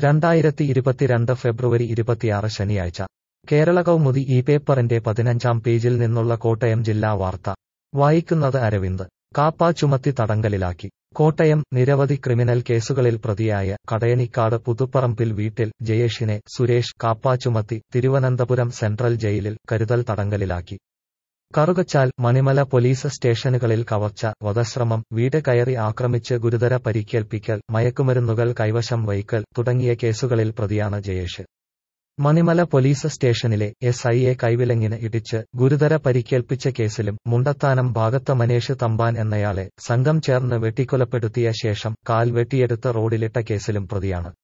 രണ്ടായിരത്തി ഇരുപത്തിരണ്ട് ഫെബ്രുവരി ഇരുപത്തിയാറ് ശനിയാഴ്ച കേരള കൗമുദി ഈ പേപ്പറിന്റെ പതിനഞ്ചാം പേജിൽ നിന്നുള്ള കോട്ടയം ജില്ലാ വാർത്ത വായിക്കുന്നത് അരവിന്ദ് കാപ്പ ചുമത്തി തടങ്കലിലാക്കി കോട്ടയം നിരവധി ക്രിമിനൽ കേസുകളിൽ പ്രതിയായ കടയനിക്കാട് പുതുപ്പറമ്പിൽ വീട്ടിൽ ജയേഷിനെ സുരേഷ് കാപ്പ ചുമത്തി തിരുവനന്തപുരം സെൻട്രൽ ജയിലിൽ കരുതൽ തടങ്കലിലാക്കി കറുകച്ചാൽ മണിമല പോലീസ് സ്റ്റേഷനുകളിൽ കവർച്ച വധശ്രമം വീട് കയറി ആക്രമിച്ച് ഗുരുതര പരിക്കേൽപ്പിക്കൽ മയക്കുമരുന്നുകൾ കൈവശം വയ്ക്കൽ തുടങ്ങിയ കേസുകളിൽ പ്രതിയാണ് ജയേഷ് മണിമല പോലീസ് സ്റ്റേഷനിലെ എസ് ഐയെ കൈവിലങ്ങിന് ഇടിച്ച് ഗുരുതര പരിക്കേൽപ്പിച്ച കേസിലും മുണ്ടത്താനം ഭാഗത്ത് മനേഷ് തമ്പാൻ എന്നയാളെ സംഘം ചേർന്ന് വെട്ടിക്കൊലപ്പെടുത്തിയ ശേഷം കാൽ വെട്ടിയെടുത്ത് റോഡിലിട്ട കേസിലും പ്രതിയാണ്